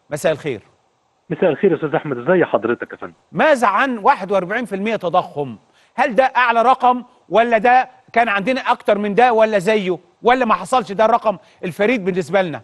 مساء الخير مساء الخير يا استاذ احمد ازي حضرتك يا فندم ماذا عن 41% تضخم هل ده اعلى رقم ولا ده كان عندنا اكتر من ده ولا زيه ولا ما حصلش ده الرقم الفريد بالنسبه لنا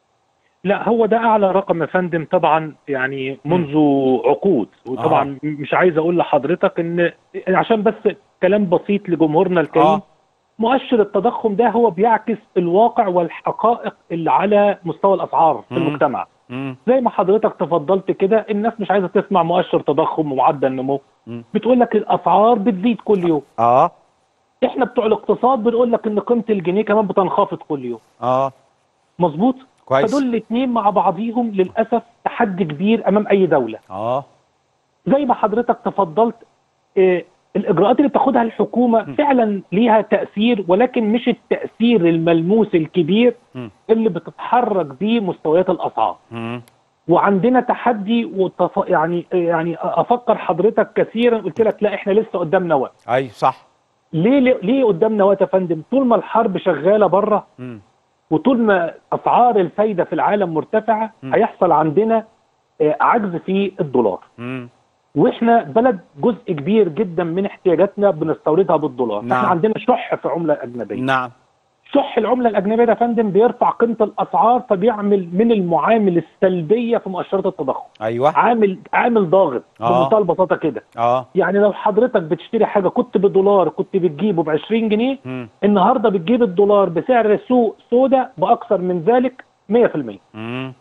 لا هو ده اعلى رقم يا فندم طبعا يعني منذ عقود وطبعا آه. مش عايز اقول لحضرتك ان عشان بس كلام بسيط لجمهورنا الكريم آه. مؤشر التضخم ده هو بيعكس الواقع والحقائق اللي على مستوى الاسعار في مم. المجتمع مم. زي ما حضرتك تفضلت كده الناس مش عايزه تسمع مؤشر تضخم ومعدل نمو مم. بتقول لك الاسعار بتزيد كل يوم اه احنا بتوع الاقتصاد بنقول لك ان قيمه الجنيه كمان بتنخفض كل يوم اه مظبوط كويس فدول الاثنين مع بعضيهم للاسف تحدي كبير امام اي دوله اه زي ما حضرتك تفضلت آه، الاجراءات اللي بتاخدها الحكومه فعلا ليها تاثير ولكن مش التاثير الملموس الكبير مم. اللي بتتحرك بيه مستويات الاسعار مم. وعندنا تحدي وتف... يعني يعني افكر حضرتك كثيرا قلت لك لا احنا لسه قدامنا وقت اي صح ليه ليه, ليه قدامنا وقت يا فندم طول ما الحرب شغاله بره مم. وطول ما اسعار الفايده في العالم مرتفعه م. هيحصل عندنا آه، عجز في الدولار مم. واحنا بلد جزء كبير جدا من احتياجاتنا بنستوردها بالدولار نعم. احنا عندنا شح في عمله اجنبيه نعم شح العمله الاجنبيه ده يا فندم بيرفع قيمه الاسعار فبيعمل من المعامل السلبيه في مؤشرات التضخم ايوه عامل عامل ضاغط آه. بمنتهى البساطه كده اه يعني لو حضرتك بتشتري حاجه كنت بدولار كنت بتجيبه ب 20 جنيه مم. النهارده بتجيب الدولار بسعر سوق سودا باكثر من ذلك 100% مم.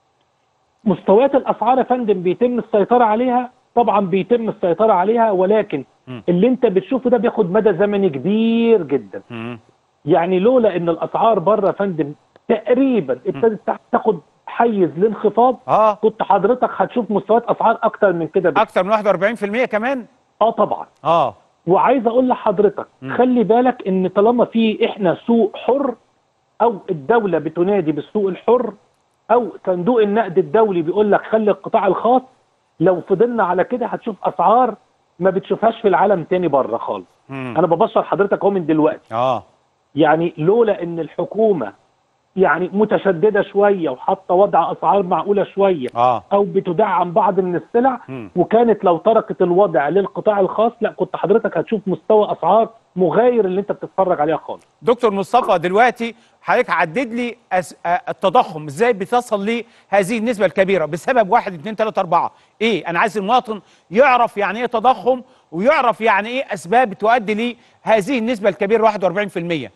مستويات الاسعار يا فندم بيتم السيطره عليها طبعا بيتم السيطره عليها ولكن مم. اللي انت بتشوفه ده بياخد مدى زمني كبير جدا مم. يعني لولا ان الاسعار بره يا فندم تقريبا ابتدت تاخد حيز لانخفاض اه كنت حضرتك هتشوف مستويات اسعار اكتر من كده بكتير. اكتر من 41% كمان اه طبعا اه وعايز اقول لحضرتك مم. خلي بالك ان طالما في احنا سوق حر او الدوله بتنادي بالسوق الحر او صندوق النقد الدولي بيقول لك خلي القطاع الخاص لو فضلنا على كده هتشوف اسعار ما بتشوفهاش في العالم تاني بره خالص مم. انا ببشر حضرتك اهو من دلوقتي اه يعني لولا ان الحكومه يعني متشدده شويه وحاطه وضع اسعار معقوله شويه اه او بتدعم بعض من السلع مم. وكانت لو تركت الوضع للقطاع الخاص لا كنت حضرتك هتشوف مستوى اسعار مغاير اللي انت بتتفرج عليها خالص دكتور مصطفى دلوقتي حضرتك عدد لي أس... آه، التضخم ازاي بتصل لهذه النسبه الكبيره بسبب 1 2 3 4 ايه انا عايز المواطن يعرف يعني ايه تضخم ويعرف يعني ايه اسباب تؤدي لهذه النسبه الكبيره 41%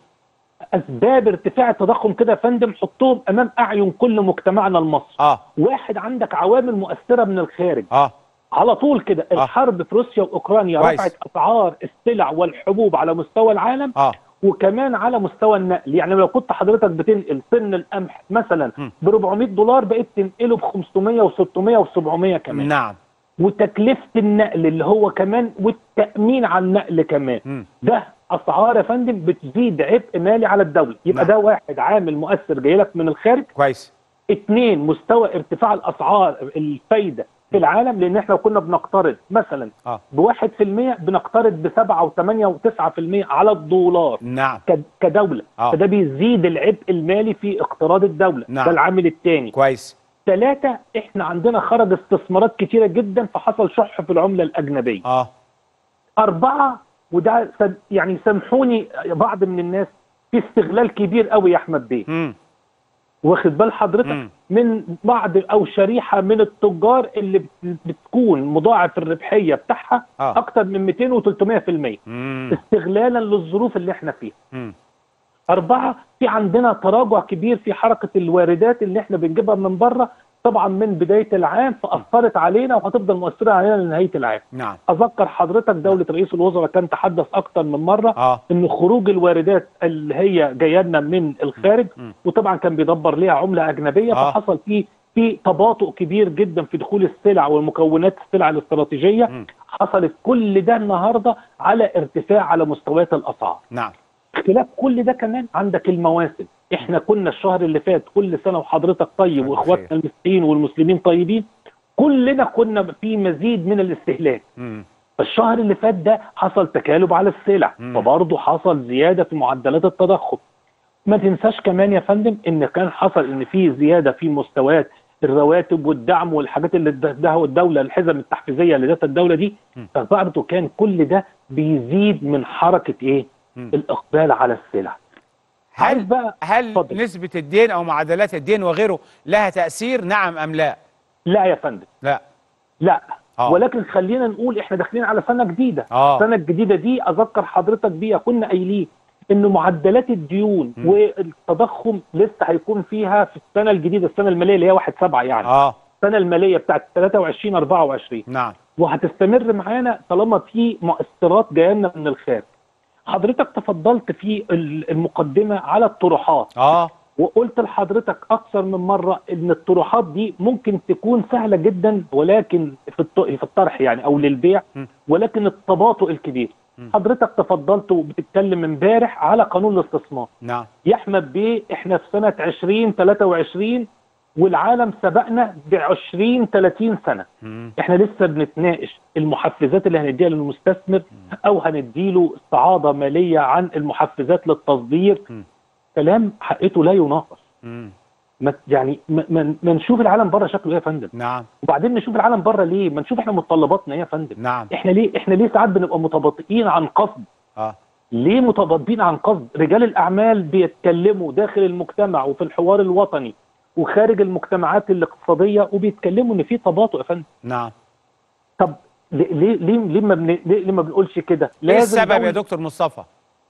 اسباب ارتفاع التضخم كده يا فندم حطهم امام اعين كل مجتمعنا المصري اه واحد عندك عوامل مؤثره من الخارج اه على طول كده الحرب في روسيا واوكرانيا كويس. رفعت اسعار السلع والحبوب على مستوى العالم اه وكمان على مستوى النقل يعني لو كنت حضرتك بتنقل طن القمح مثلا م. ب 400 دولار بقيت تنقله ب 500 و600 و700 كمان نعم وتكلفه النقل اللي هو كمان والتامين على النقل كمان مم. ده اسعار يا فندم بتزيد عبء مالي على الدوله يبقى نعم. ده واحد عامل مؤثر جاي لك من الخارج كويس اثنين مستوى ارتفاع الاسعار الفايده في العالم لان احنا لو كنا بنقترض مثلا اه بواحد في المية بنقترض بسبعة وثمانية وتسعة في المية على الدولار نعم ك- كدولة آه. فده بيزيد العبء المالي في اقتراض الدولة نعم. ده العامل الثاني كويس ثلاثة احنا عندنا خرج استثمارات كتيرة جدا فحصل شح في العملة الأجنبية اه أربعة وده سد- يعني سامحوني بعض من الناس في استغلال كبير قوي يا أحمد بيه امم واخد بال حضرتك مم. من بعض او شريحه من التجار اللي بت- بتكون مضاعف الربحيه بتاعها آه. اكتر من 200 و300% امم استغلالا للظروف اللي احنا فيها امم أربعة في عندنا تراجع كبير في حركة الواردات اللي احنا بنجيبها من بره طبعا من بداية العام فأثرت علينا وهتفضل مؤثرة علينا لنهاية العام نعم أذكر حضرتك دولة رئيس الوزراء كان تحدث أكتر من مرة اه ان خروج الواردات اللي هي جايه لنا من الخارج م. وطبعا كان بيدبر ليها عمله اجنبيه آه. فحصل فيه في تباطؤ كبير جدا في دخول السلع والمكونات السلع الاستراتيجيه م. حصلت كل ده النهارده على ارتفاع على مستويات الاسعار نعم خلاف كل ده كمان عندك المواسم احنا كنا الشهر اللي فات كل سنه وحضرتك طيب طيب واخواتنا بخير. المسيحيين والمسلمين طيبين كلنا كنا في مزيد من الاستهلاك امم الشهر اللي فات ده حصل تكالب على السلع مم. فبرضه حصل زياده في معدلات التضخم ما تنساش كمان يا فندم ان كان حصل ان في زياده في مستويات الرواتب والدعم والحاجات اللي اداها الدوله الحزم التحفيزيه اللي ادتها الدوله دي م. فبرضه كان كل ده بيزيد من حركه ايه؟ م. الاقبال على السلع. عايز هل بقى هل اتفضل. نسبة الدين أو معدلات الدين وغيره لها تأثير نعم أم لا؟ لا يا فندم لا لا آه. ولكن خلينا نقول احنا داخلين على سنه جديده آه. السنه الجديده دي اذكر حضرتك بيها كنا قايلين ان معدلات الديون م. والتضخم لسه هيكون فيها في السنه الجديده السنه الماليه اللي هي 1 7 يعني آه السنه الماليه بتاعت 23 24 نعم وهتستمر معانا طالما في مؤثرات جايه لنا من الخارج حضرتك تفضلت في ال- المقدمه على الطروحات آه وقلت لحضرتك اكثر من مره ان الطروحات دي ممكن تكون سهله جدا ولكن في الط- في الطرح يعني او للبيع م. ولكن التباطؤ الكبير م. حضرتك تفضلت وبتتكلم امبارح على قانون الاستثمار نعم يا احمد بيه احنا في سنه 2023 والعالم سبقنا ب 20 30 سنه مم. احنا لسه بنتناقش المحفزات اللي هنديها للمستثمر او هنديله استعاضه ماليه عن المحفزات للتصدير م. كلام حقيقته لا يناقش مم. ما يعني ما- ما ما نشوف العالم بره شكله ايه يا فندم نعم وبعدين نشوف العالم بره ليه ما نشوف احنا متطلباتنا ايه يا فندم نعم احنا ليه احنا ليه ساعات بنبقى متباطئين عن قصد آه ليه متباطئين عن قصد رجال الاعمال بيتكلموا داخل المجتمع وفي الحوار الوطني وخارج المجتمعات الاقتصاديه وبيتكلموا ان في تباطؤ يا فندم نعم طب ليه ليه ليه, ليه ما بن... ليه, ليه ما بنقولش كده إيه السبب دولة- يا دكتور مصطفى؟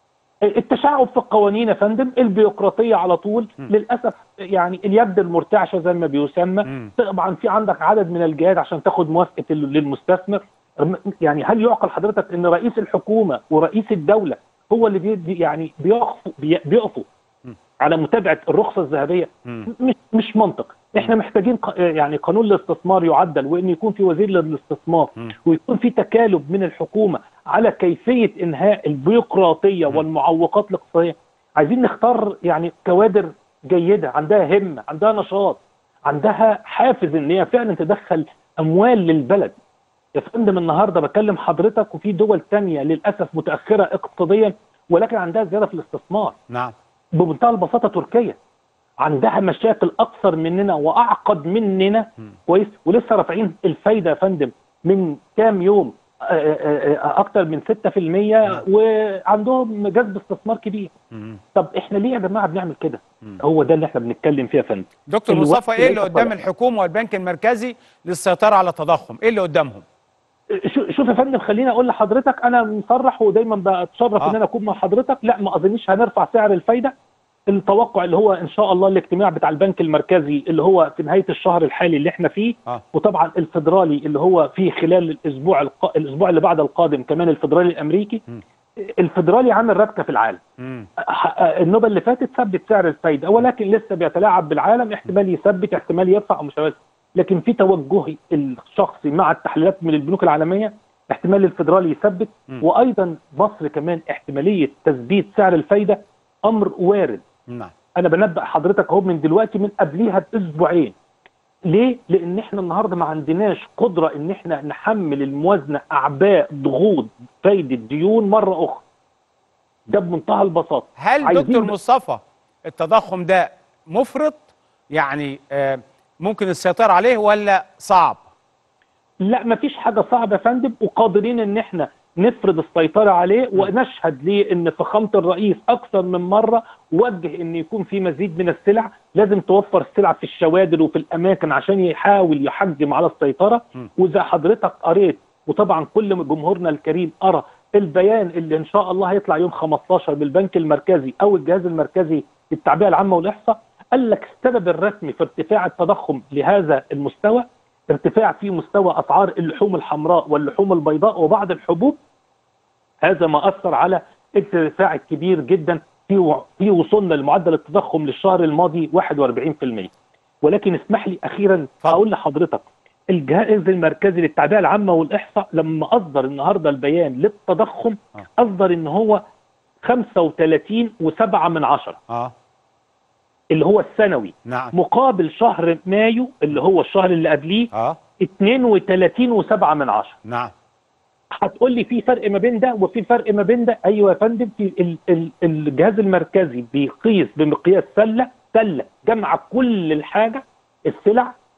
التشعب في القوانين يا فندم البيروقراطيه على طول م. للاسف يعني اليد المرتعشه زي ما بيسمى مم. طبعا في عندك عدد من الجهات عشان تاخد موافقه ال- للمستثمر رم- يعني هل يعقل حضرتك ان رئيس الحكومه ورئيس الدوله هو اللي بيدي يعني بيقفوا بي- بيقفوا مم. على متابعه الرخصه الذهبيه مم. مش مش منطق احنا محتاجين ق- يعني قانون الاستثمار يعدل وان يكون في وزير للاستثمار مم. ويكون في تكالب من الحكومه على كيفيه انهاء البيروقراطيه مم. والمعوقات الاقتصاديه عايزين نختار يعني كوادر جيده عندها همه عندها نشاط عندها حافز ان هي فعلا تدخل اموال للبلد يا فندم النهارده بكلم حضرتك وفي دول تانية للاسف متاخره اقتصاديا ولكن عندها زياده في الاستثمار نعم بمنتهى البساطه تركيا عندها مشاكل اكثر مننا واعقد مننا مم. كويس ولسه رافعين الفايده يا فندم من كام يوم آه، آه، آه، اكتر من 6% وعندهم جذب استثمار كبير مم. طب احنا ليه يا جماعه بنعمل كده مم. هو ده اللي احنا بنتكلم فيه يا فندم دكتور الوقت مصطفى ايه اللي ليس قدام طلب. الحكومه والبنك المركزي للسيطره على التضخم؟ ايه اللي قدامهم؟ شو- شوف يا فندم خليني اقول لحضرتك انا مصرح ودايما بتشرف آه. ان انا اكون مع حضرتك لا ما اظنش هنرفع سعر الفايده التوقع اللي هو ان شاء الله الاجتماع بتاع البنك المركزي اللي هو في نهايه الشهر الحالي اللي احنا فيه اه وطبعا الفدرالي اللي هو في خلال الاسبوع الق... الاسبوع اللي بعد القادم كمان الفدرالي الامريكي م. الفدرالي عامل ربكه في العالم مم. ح- النوبه اللي فاتت ثبت سعر الفايده ولكن لسه بيتلاعب بالعالم احتمال يثبت احتمال يرفع او مش عارف. لكن في توجهي الشخصي مع التحليلات من البنوك العالميه احتمال الفدرالي يثبت م. وايضا مصر كمان احتماليه تثبيت سعر الفايده امر وارد نعم انا بنبأ حضرتك اهو من دلوقتي من قبليها باسبوعين ليه؟ لان احنا النهارده ما عندناش قدره ان احنا نحمل الموازنه اعباء ضغوط فايده ديون مره اخرى ده بمنتهى البساطه هل عايزين دكتور ب- مصطفى التضخم ده مفرط يعني آه ممكن السيطره عليه ولا صعب؟ لا مفيش حاجه صعبه يا فندم وقادرين ان احنا نفرض السيطره عليه ونشهد ليه ان فخامه الرئيس اكثر من مره وجه ان يكون في مزيد من السلع لازم توفر السلع في الشوادر وفي الاماكن عشان يحاول يحجم على السيطره م. واذا حضرتك قريت وطبعا كل جمهورنا الكريم قرا البيان اللي ان شاء الله هيطلع يوم 15 بالبنك المركزي او الجهاز المركزي للتعبئه العامه والاحصاء قال لك السبب الرسمي في ارتفاع التضخم لهذا المستوى ارتفاع في مستوى اسعار اللحوم الحمراء واللحوم البيضاء وبعض الحبوب هذا ما اثر على ارتفاع كبير جدا في و- في وصولنا لمعدل التضخم للشهر الماضي 41% ولكن اسمح لي اخيرا اتفضل. اقول لحضرتك الجهاز المركزي للتعبئه العامه والاحصاء لما اصدر النهارده البيان للتضخم آه. اصدر ان هو 35 و7 من عشرة اه اللي هو السنوي نعم مقابل شهر مايو اللي هو الشهر اللي قبليه اه 32 و7 من عشرة نعم هتقول لي في فرق ما بين ده وفي فرق ما بين ده ايوه يا فندم في ال ال الجهاز المركزي بيقيس بمقياس سله سله جمع كل الحاجه السلع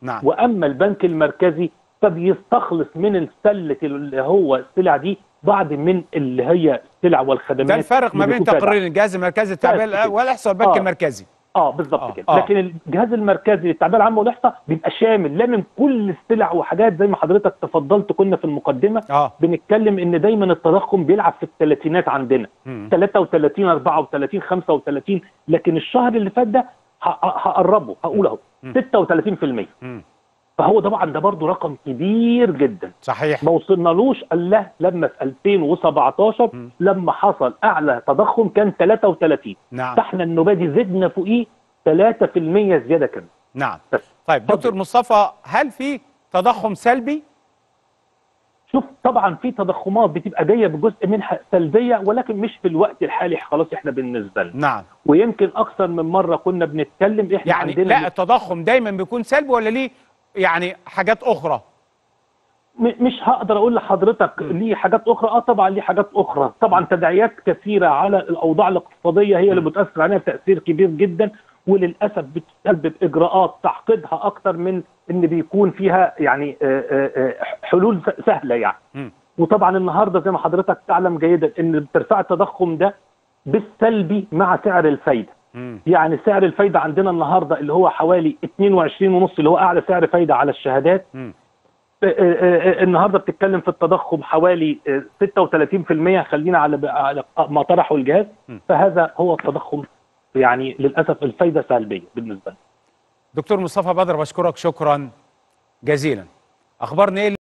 نعم واما البنك المركزي فبيستخلص من السله اللي هو السلع دي بعض من اللي هي السلع والخدمات ده الفرق ما اللي بين بيكون فيها تقرير الجهاز المركزي للتعبئه بس كده. والاحصاء والبنك آه. المركزي اه بالظبط آه، كده آه. لكن الجهاز المركزي للتعبئه العامه والاحصاء بيبقى شامل لامم كل السلع وحاجات زي ما حضرتك تفضلت كنا في المقدمه اه بنتكلم ان دايما التضخم بيلعب في الثلاثينات عندنا مم. 33 34 35 لكن الشهر اللي فات ده ه- ه- هقربه هقول اهو مم. 36% مم. فهو طبعا ده برضه رقم كبير جدا صحيح ما وصلنالوش الا لما في 2017 مم. لما حصل اعلى تضخم كان 33 نعم فاحنا النوبه دي زدنا فوقيه 3% زياده كمان نعم بس طيب اتفضل. دكتور مصطفى هل في تضخم سلبي شوف طبعا في تضخمات بتبقى جايه بجزء منها سلبيه ولكن مش في الوقت الحالي خلاص احنا بالنسبه لنا نعم ويمكن اكثر من مره كنا بنتكلم احنا يعني عندنا لا التضخم دايما بيكون سلبي ولا ليه يعني حاجات اخرى م- مش هقدر اقول لحضرتك ليه حاجات اخرى اه طبعا ليه حاجات اخرى طبعا تداعيات كثيره على الاوضاع الاقتصاديه هي اللي بتاثر عليها تاثير كبير جدا وللاسف بتسبب اجراءات تعقيدها اكتر من ان بيكون فيها يعني آه، آه، آه، حلول س- سهله يعني مم. وطبعا النهارده زي ما حضرتك تعلم جيدا ان ارتفاع التضخم ده بالسلبي مع سعر الفايده مم. يعني سعر الفايده عندنا النهارده اللي هو حوالي 22 ونص اللي هو اعلى سعر فايده على الشهادات مم. آه، آه، آه، النهارده بتتكلم في التضخم حوالي آه، 36% خلينا على على ما طرحه الجهاز م. فهذا هو التضخم يعني للاسف الفايده سلبيه بالنسبه لنا دكتور مصطفى بدر بشكرك شكرا جزيلا اخبارنا ايه